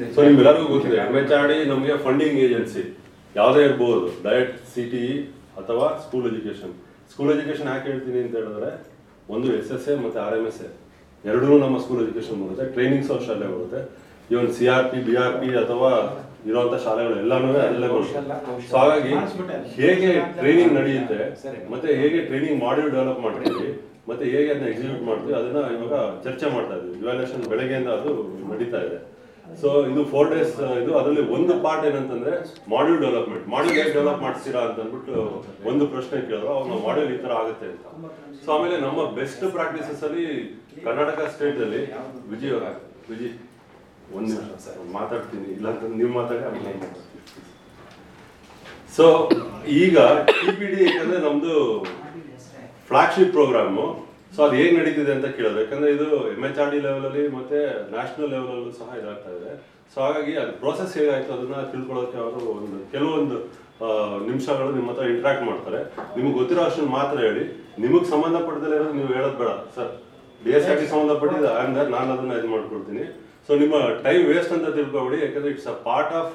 So ನಿಮ್ಗೆಲ್ಲರಿಗೂ ಗೊತ್ತಿದೆ M H R D ನಮಗೆ ಫಂಡಿಂಗ್ ಏಜೆನ್ಸಿ ಯಾವುದೇ ಇರ್ಬೋದು ಡೈರೆಕ್ಟ್ ಸಿ ಟಿ ಅಥವಾ ಸ್ಕೂಲ್ ಎಜುಕೇಶನ್ ಸ್ಕೂಲ್ ಎಜುಕೇಶನ್ ಯಾಕೆ ಹೇಳ್ತೀನಿ ಅಂತ ಹೇಳಿದ್ರೆ ಒಂದು ಎಸ್ ಎಸ್ ಎ ಮತ್ತು ಆರ್ ಎಮ್ ಎಸ್ ಎ ಎರಡೂ ನಮ್ಮ ಸ್ಕೂಲ್ ಎಜುಕೇಶನ್ ಬರುತ್ತೆ ಟ್ರೈನಿಂಗ್ಸ್ ಶಾಲೆ ಬರುತ್ತೆ even C R P B R P ಅಥವಾ ಇರುವಂತ ಶಾಲೆಗಳು ಎಲ್ಲಾನು ಅಲ್ಲೇ ಬರುತ್ತೆ ಸೊ ಹಾಗಾಗಿ ಹೇಗೆ ಟ್ರೈನಿಂಗ್ ನಡೆಯುತ್ತೆ ಮತ್ತೆ ಹೇಗೆ ಟ್ರೈನಿಂಗ್ ಮಾಡ್ಯೂಲ್ ಡೆವಲಪ್ ಮಾಡ್ತೀವಿ ಮತ್ತೆ ಹೇಗೆ ಅದನ್ನ ಎಕ್ಸಿಕ್ಯೂಟ್ ಮಾಡ್ತೀವಿ ಅದನ್ನ ಇವಾಗ ಚರ್ಚೆ ಮಾಡ್ತಾ ಇದ್ವಿ ಇವ್ಯಾಲ್ಯೂಷನ್ ಬೆಳಗ್ಗೆಯಿಂದ ಅದು ನಡೀತಾ ಇದೆ ಸೊ ಇದು ಫೋರ್ ಡೇಸ್ ಇದು ಅದರಲ್ಲಿ ಒಂದು ಪಾರ್ಟ್ ಏನಂತಂದ್ರೆ ಮಾಡ್ಯೂಲ್ ಡೆವಲಪ್ಮೆಂಟ್ ಮಾಡ್ಯೂಲ್ ಹೇಗೆ ಡೆವಲಪ್ ಮಾಡ್ತೀರಾ ಅಂತ ಅಂದ್ಬಿಟ್ಟು ಒಂದು ಪ್ರಶ್ನೆ ಕೇಳಿದ್ರು ಅವಾಗ ನಾವು ಮಾಡ್ಯೂಲ್ ಈ ತರ ಆಗುತ್ತೆ ಅಂತ ಸೊ ಆಮೇಲೆ ನಮ್ಮ ಬೆಸ್ಟ್ ಪ್ರಾಕ್ಟೀಸಸ್ ಅಲ್ಲಿ ಕರ್ನಾಟಕ ಸ್ಟೇಟ್ ಅಲ್ಲಿ ವಿಜಯ್ ಅವರ ವಿಜಯ್ ಒಂದ್ ನಿಮಿಷ ಸರ್ ಮಾತಾಡ್ತೀನಿ ಇಲ್ಲ ಅಂತ ನೀವು ಮಾತಾಡಿ ಆಮೇಲೆ ನಾನು ಮಾತಾಡ್ತೀನಿ ಸೊ ಈಗ ಟಿ ಪಿ ಡಿ ಯಾಕಂದ್ರೆ ನಮ್ದು ಫ್ಲಾಗ್ಶಿಪ್ ಪ್ರೋಗ್ರಾಮು ಸೊ ಅದು ಹೇಗೆ ನಡೀತಿದೆ ಅಂತ ಕೇಳೋದು ಯಾಕಂದ್ರೆ ಇದು ಎಮ್ ಎಚ್ ಆರ್ ಡಿ ಲೆವೆಲಲ್ಲಿ ಮತ್ತೆ ನ್ಯಾಷನಲ್ ಲೆವೆಲಲ್ಲೂ ಸಹ ಇದಾಗ್ತಾ ಇದೆ ಸೊ ಹಾಗಾಗಿ ಅದು ಪ್ರೋಸೆಸ್ ಹೇಗಾಯ್ತು ಅದನ್ನ ತಿಳ್ಕೊಳ್ಳೋಕೆ ಅವರು ಒಂದು ಕೆಲವೊಂದು ಆ, ನಿಮಿಷಗಳು ನಿಮ್ಮ ಹತ್ರ ಇಂಟ್ರಾಕ್ಟ್ ಮಾಡ್ತಾರೆ ನಿಮ್ಗೆ ಗೊತ್ತಿರೋ ಅಷ್ಟನ್ನು ಮಾತ್ರ ಹೇಳಿ ನಿಮಗೆ ಸಂಬಂಧಪಟ್ಟದಲ್ಲಿ ಇರೋದು ನೀವು ಹೇಳೋದು ಬೇಡ sir D S R T ಸಂಬಂಧಪಟ್ಟಿದ್ದು ಅಂದ್ರೆ ನಾನು ಅದನ್ನ ಇದು ಮಾಡ್ಕೊಡ್ತೀನಿ ಸೊ ನಿಮ್ಮ ಟೈಮ್ ವೇಸ್ಟ್ ಅಂತ ತಿಳ್ಕೊಬೇಡಿ ಯಾಕಂದ್ರೆ it's a part of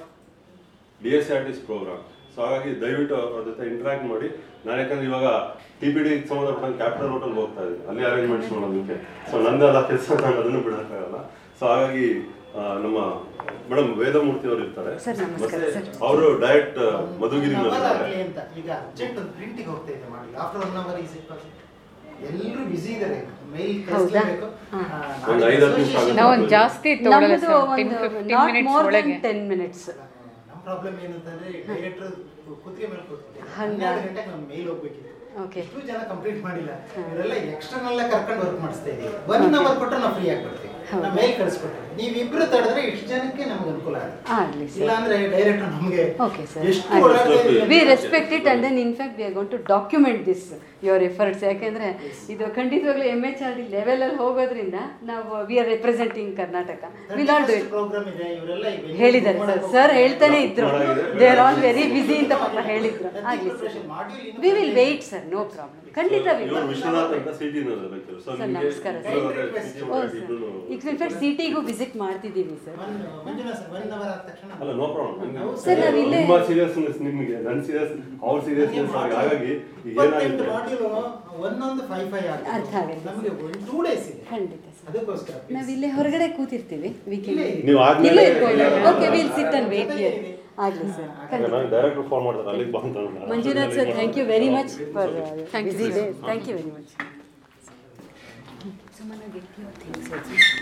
D S R T's program so ಹಾಗಾಗಿ ದಯವಿಟ್ಟು ಅವ್ರ ಜೊತೆ ಇಂಟ್ರಾಕ್ಟ್ ಮಾಡಿ ನಾನು ಯಾಕಂದ್ರೆ ಇವಾಗ ಟಿ ಪಿ ಡಿ ಸಂಬಂಧಪಟ್ಟ ಕ್ಯಾಪಿಟಲ್ ಹೋಟೆಲ್ ಹೋಗ್ತಾ ಇದ್ದೀನಿ ಅಲ್ಲಿ ಅರೇಂಜ್ಮೆಂಟ್ಸ್ ಮಾಡೋದಕ್ಕೆ ಸೊ ನಂದಲ್ಲ ಕೆಲಸ ನಾನು ಅದನ್ನು ಬಿಡೋಕ್ಕಾಗಲ್ಲ ಸೊ ಹಾಗಾಗಿ ಆ, ನಮ್ಮ ಮೇಡಮ್ ವೇದಮೂರ್ತಿ ಅವರು ಇರ್ತಾರೆ ಸರ್, ನಮಸ್ಕಾರ, ಮತ್ತೆ ಸರ್. ಅವರು ಡೈರೆಕ್ಟ್ ಮಧುಗಿರಿನಲ್ಲಿ ಅವರ್ ಇರ್ತಾರೆ ಆಗ್ಲಿ ಅಂತ ಈಗ ಅರ್ಜೆಂಟ್ ಒಂದು ಪ್ರಿಂಟಿಗೆ ಹೋಗ್ತಾ ಇದೆ ಮಾಡಿ after one hour is it ಎಲ್ಲರೂ ಬಿಸಿ ಇದ್ದಾರೆ ಮೈಲ್ ಹೌದಾ? ಕಳಿಸ್ಲೇಬೇಕು ಹಾ. ಒಂದು ಐದು ಹತ್ತು ನಿಮಿಷ ಆಗುತ್ತೆ. ನಾವು ಒಂದು ಜಾಸ್ತಿ ತೊಗೊಳಲ್ಲ ನಮ್ಮದು ಸರ್ ಟೆನ್ ಒಂದು ಫಿಫ್ಟೀನ್ ನಾಟ್ ಮಿನಿಟ್ಸ್ ಮೋರ್ ಒಳಗೆ ದೆನ್ ಟೆನ್ ಮಿನಿಟ್ಸ್ ನಮ್ಮ ಪ್ರಾಬ್ಲಮ್ ಏನಂತಂದ್ರೆ ಡೈರೆಕ್ಟರ್ ಕುತ್ತಿಗೆ ಮೇಲೆ ಕೂತ್ಬಿಟ್ಟಿದ್ದಾರೆ ಹಂಗ? ಹನ್ನೆರಡು ಗಂಟೆಗೆ ನಮ್ಮ ಮೇಲ್ ಹೋಗ್ಬೇಕಿದೆ Okay. ಎಷ್ಟು ಜನ ಕಂಪ್ಲೀಟ್ ಮಾಡಿಲ್ಲ ಇವರೆಲ್ಲ ಎಕ್ಸ್ಟರ್ನಲ್ ಕರ್ಕೊಂಡು ವರ್ಕ್ ಮಾಡಿಸ್ತಾ ಇದೀವಿ ಒನ್ ಅವರ್ ಕೊಟ್ಟರೆ ನಾವು ಫ್ರೀ ಆಗ್ಬಿಡ್ತೀವಿ ನಾವು ಮೇಲ್ ಕಳಿಸ್ಕೊಡ್ತೀವಿ ನೀವಿಬ್ರು ತಡೆದ್ರೆ ಇಷ್ಟು ಜನಕ್ಕೆ ನಮ್ಗೆ ಅನುಕೂಲ ಆಗುತ್ತೆ ಆಗ್ಲಿ ಸರ್ ಇಲ್ಲ ಅಂದ್ರೆ ಡೈರೆಕ್ಟರ್ ನಮಗೆ Okay, sir. ಎಷ್ಟು ಆಯ್ತು. ಒಳಗಡೆ we respect it and then in fact we are gone to document this your efforts ಯಾಕೆಂದ್ರೆ ಇದು ಖಂಡಿತವಾಗ್ಲೂ ಎಮ್ ಎಚ್ ಆರ್ ಡಿ ಲೆವೆಲಲ್ಲಿ ಹೋಗೋದ್ರಿಂದ ನಾವು we are representing Karnataka will not do it program ಇದೆ ಇವರೆಲ್ಲ ಈಗ venue ಹೇಳಿದ್ದಾರೆ book ಸರ್ ಮಾಡಕ್ ಸರ್ ಹೋಗ್ತಾರೆ. ಹೇಳ್ತಾನೆ ಇದ್ರು they are all very busy ಅಂತ ಪಾಪ ಹೇಳಿದ್ರು Nothing ಆಗಲಿ ಸರ್ preparation, module ಇನ್ನು we will wait sir no problem ಖಂಡಿತ ವಿ ಇವರು ವಿಶ್ವನಾಥ್ ಅಂತ ಸಿಟಿ ಸೊ ಸರ್ ನಿಮಗೆ ನಮಸ್ಕಾರ ಸರ್ ಓ ಸರ್ ಈಗ ಇನ್ಫ್ಯಾಕ್ಟ್ ಸಿಟಿಗೂ ವಿಸಿಟ್ ಮಾಡ್ತಿದ್ದೀವಿ sir One- Manjunath sir one hour ಆದ ತಕ್ಷಣ ಅಲ್ಲ ನೋ ಪ್ರಾಬ್ಲಮ್ ಸರ್, ನಾವ್ ಇಲ್ಲೇ- ನಿಮ್ಮ ಸೀರಿಯಸ್ನೆಸ್ ನಿಮಗೆ ನನ್ನ ಸೀರಿಯಸ್ ಅವ್ರ ಸೀರಿಯಸ್ನೆಸ್ ಹಾಗಾಗಿ ಈಗ ಇಪ್ಪತ್ತೆಂಟು ಏನಾಗುತ್ತೆ ಮಾಡ್ಯೂಲ್ ಒಂದೊಂದು ಫೈವ್ ಫೈವ್ ಅರ್ಥ ಆಗುತ್ತೆ. ನಮಗೆ ಒಂದು ಟೂ ಡೇಸ್ ಇದೆ ಖಂಡಿತ ಸರ್ ಅದಕ್ಕೋಸ್ಕರ ನಾವು ಇಲ್ಲೇ ಹೊರಗಡೆ ಕೂತಿರ್ತೀವಿ ವಿ ಕ್ಯಾನ್ ಇಲ್ಲೇ ನೀವು ಆದ್ಮೇಲೆ ಇಲ್ಲೇ ಇರ್ಬೋದು ಇಲ್ಲೇ- okay will sit and wait here ಆಗಲಿ ಸರ್ ಖಂಡಿತ ನಾನು ಡೈರೆಕ್ಟ್ ಫೋನ್ ಮಾಡ್ತಾರೆ ಅಲ್ಲಿಗೆ ಬಂತ Manjunath sir thank you very much for busy day thank you very much